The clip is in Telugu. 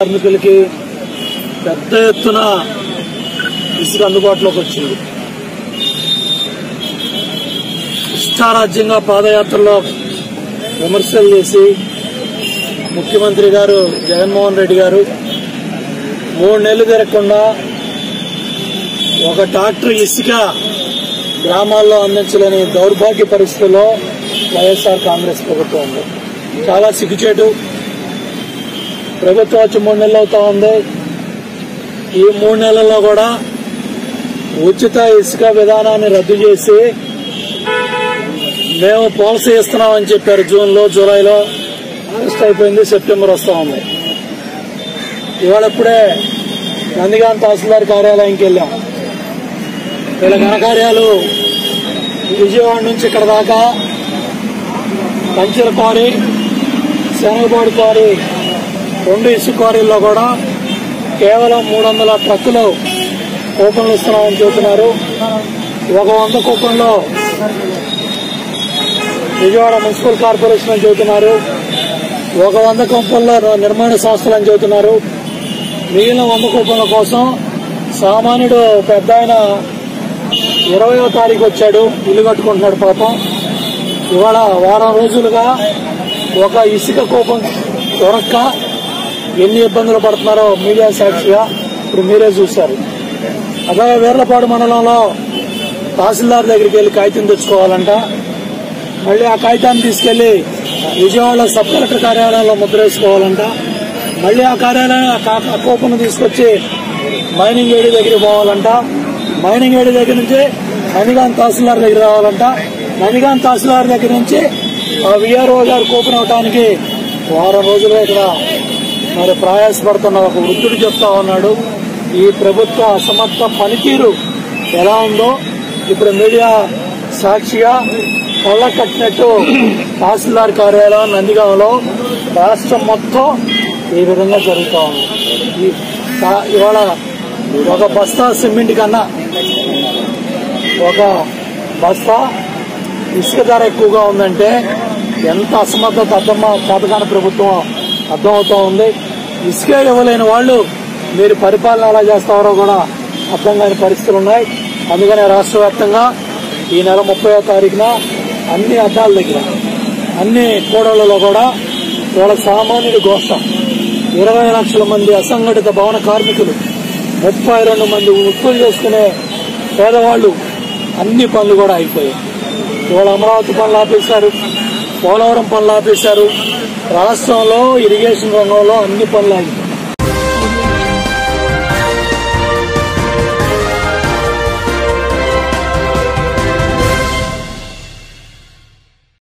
కార్మికులకి పెద్ద ఎత్తున ఇసుక అందుబాటులోకి వచ్చింది ఇష్టారాజ్యంగా పాదయాత్రలో విమర్శలు చేసి ముఖ్యమంత్రి గారు జగన్మోహన్ రెడ్డి గారు మూడు నెలలు తిరగకుండా ఒక ట్రాక్టర్ ఇసుక గ్రామాల్లో అందించలేని దౌర్భాగ్య పరిస్థితుల్లో వైఎస్ఆర్ కాంగ్రెస్ ప్రభుత్వం ఉంది చాలా సిగ్గుచేటు ప్రభుత్వం వచ్చి మూడు నెలలు అవుతా ఉంది ఈ మూడు నెలల్లో కూడా ఉచిత ఇసుక విధానాన్ని రద్దు చేసి మేము పాలసీ ఇస్తున్నామని చెప్పారు జూన్ లో జూలైలో ఆగస్ట్ అయిపోయింది సెప్టెంబర్ వస్తా ఉంది ఇవాళ ఇప్పుడే నందిగాం తహసీల్దార్ కార్యాలయంకి వెళ్ళాం వీళ్ళ ఘనకార్యాలు విజయవాడ నుంచి ఇక్కడ దాకా కంచెల క్వారీ శనగబోడి క్వారీ రెండు ఇసుక క్వారీల్లో కూడా కేవలం మూడు వందల ట్రక్కులు కూపన్లు ఇస్తున్నామని చెబుతున్నారు ఒక వంద కూపన్లో విజయవాడ మున్సిపల్ కార్పొరేషన్ అని చెబుతున్నారు ఒక వంద కూపన్లో నిర్మాణ సంస్థలు అని చెబుతున్నారు మిగిలిన వంద కూపన్ల కోసం సామాన్యుడు పెద్ద ఆయన ఇరవయో తారీఖు వచ్చాడు ఇల్లు కట్టుకుంటున్నాడు పాపం ఇవాళ వారం రోజులుగా ఒక ఇసుక కూపం దొరక్క ఎన్ని ఇబ్బందులు పడుతున్నారో మీడియా సాక్షిగా ఇప్పుడు మీరే చూశారు అలాగే వీర్లపాడు మండలంలో తహసీల్దార్ దగ్గరికి వెళ్ళి కాగితం తెచ్చుకోవాలంట మళ్ళీ ఆ కాగితాన్ని తీసుకెళ్లి విజయవాడలో సబ్ కలెక్టర్ కార్యాలయంలో ముద్ర వేసుకోవాలంట మళ్ళీ ఆ కార్యాలయం ఆ కా- ఆ కూపన్ తీసుకొచ్చి మైనింగ్ ఏడి దగ్గరికి పోవాలంట మైనింగ్ ఏడి దగ్గర నుంచి ననిగాన్ తహసీల్దార్ దగ్గర రావాలంట ననిగాన్ తహసీల్దార్ దగ్గర నుంచి ఆ విఆర్ఓ గారు కూపన్ అవటానికి వారం రోజులుగా ఇక్కడ మరి ప్రయాసపడుతున్న ఒక వృద్ధుడు చెప్తా ఉన్నాడు ఈ ప్రభుత్వ అసమర్థ పనితీరు ఎలా ఉందో ఇప్పుడు మీడియా సాక్షిగా కళ్ళ కట్టినట్టు తహసీల్దార్ కార్యాలయం నందిగాంలో రాష్ట్రం మొత్తం ఈ విధంగా జరుగుతూ ఉంది ఈ తా- ఇవాళ ఒక బస్తా సిమెంట్ కన్నా ఒక బస్తా ఇసుక ధర ఎక్కువగా ఉందంటే ఎంత అసమర్థత అర్థమా పథకాన ప్రభుత్వం అర్థమవుతా ఉంది ఇసుకే ఇవ్వలేని వాళ్ళు మీరు పరిపాలన ఎలా చేస్తారో కూడా అర్థం కాని పరిస్థితులు ఉన్నాయి అందుకనే రాష్ట్ర వ్యాప్తంగా ఈ నెల ముప్పై తారీఖున అన్ని అడ్డాల దగ్గర అన్ని కూడళ్లలో కూడా వాళ్ళ సామాన్యుడి గోష్ఠం ఇరవై లక్షల మంది అసంఘటిత భవన కార్మికులు ముప్పై రెండు మంది వృత్తులు చేసుకునే పేదవాళ్ళు అన్ని పనులు కూడా అయిపోయాయి ఇవాళ అమరావతి పనులు ఆపేశారు పోలవరం పనులు ఆపేశారు రాష్ట్రంలో ఇరిగేషన్ రంగంలో అన్ని పనులు ఆగిపోయాయి